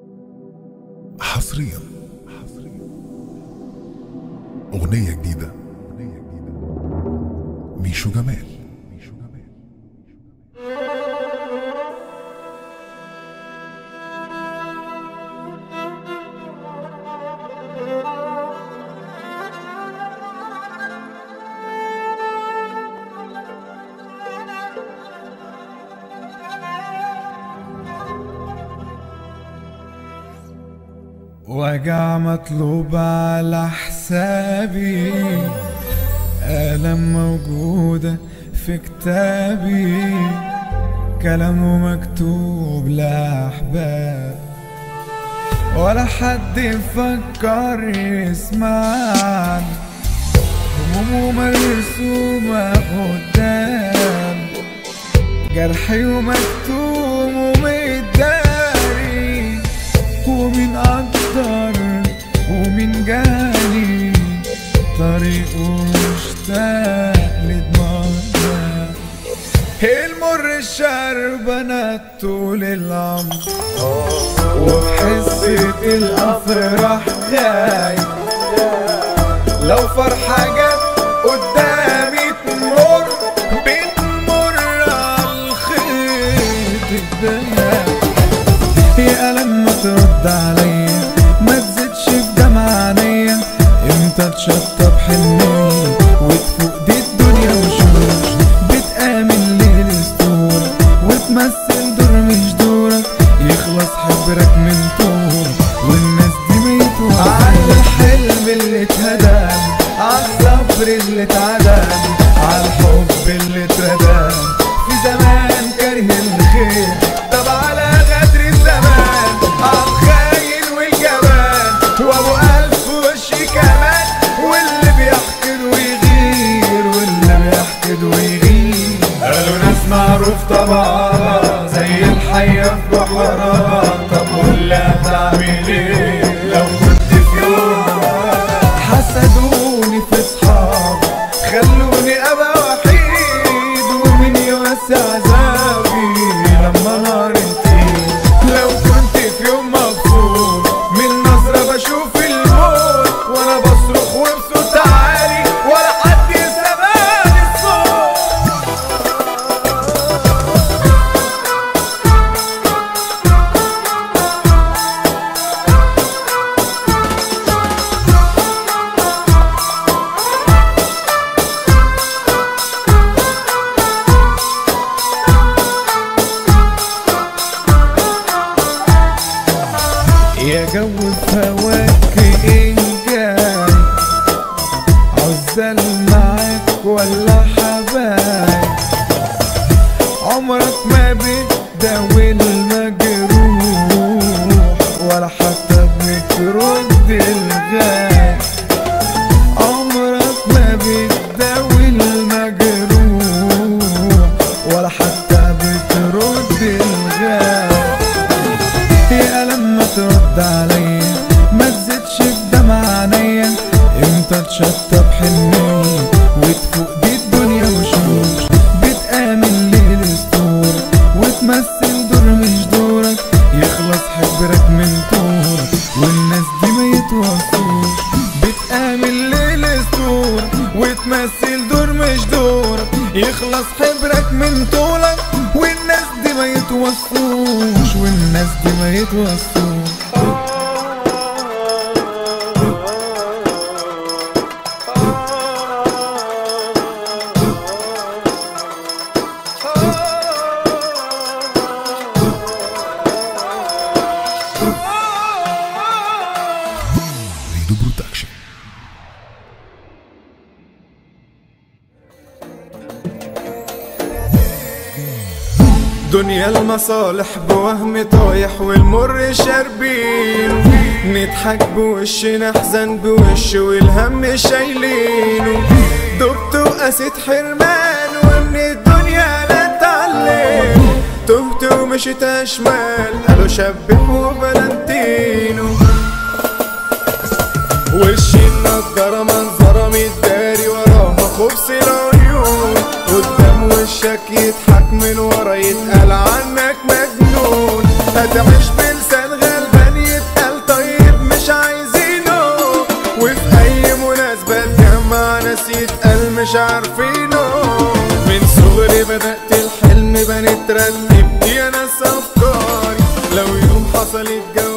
حصريا أغنية جديدة ميشو جمال وجع مطلوب على حسابي آلام موجودة في كتابي كلامه مكتوب لأحباب ولا حد يفكر يسمعني همومه مرسومة قدام جرحي ومكتوم ومتداري ومين قدر ومين جالي طريقه مشتاق لدماغنا المر الشربنة طول العمر وبحسة الأفراح خايف لو فرحة جت قدامي تمر بتمر عالخيط الدنيا يا لما ترد عليا ما تزيدش في دمع عينيا امتى تشطب حنية وتفوق دي الدنيا وشوش بتآمن ليه الاسطورة وتمثل دور مش دورك يخلص حبرك من طولك والناس دي ميتوا على الحلم اللي اتهداني على الصبر اللي اتعداني على الحب اللي اترداني في زمان كاره الخير طب على غدر الزمان على الخاين والجبان وابو الف وش كمان واللي بيحقد ويغير واللي بيحقد ويغير قالوا ناس معروف طبعا زي الحية في بحرها طب واللي هتعمل ايه لو كنت في يوم حسدوني في صحاب خلوني ابقى وحيد ومن يوسع عذابي لما نار انتهي لو كنت في يوم مبسوط من نظرة بشوف الموت وانا بصرخ وبصوت عالي ولا حد سمعني الصوت يا جو فواكه جاي عزل معاك ولا حبايب عمرك ما بتداوي المجروح ولا حتى بترد الغايب عمرك ما بتداوي المجروح ولا حتى بترد الغايب يا لما ترد عليا ما تزيدش في دمع عينيا امتى تشطب حنية وتفوق دي الدنيا وشوش بتآمن ليه الاسطورة وتمثل دور مش دورك يخلص حبرك من طولك والناس دي ما يتوصوش بتآمن ليه الاسطورة وتمثل دور مش دورك يخلص حبرك من طولك والناس دي ما يتوصوش والناس دي ما يتوصوش ريدو برودكشن دنيا المصالح بوهم طايح والمر شاربين نضحك بوش نحزن بوش والهم شايلينه دبت وقست حرمان ومن الدنيا نتعلم تهت ومشيت اشمال قالوا شبه وفالنتينو وش النضارة منظرة متداري وراها خبز العيون قدام وشك يضحك من ورا يتقال عنك مجنون هتعيش بلسان غلبان مش عارفينه من صغري بدأت الحلم بنترتب دي انا افكاري لو يوم حصل الجو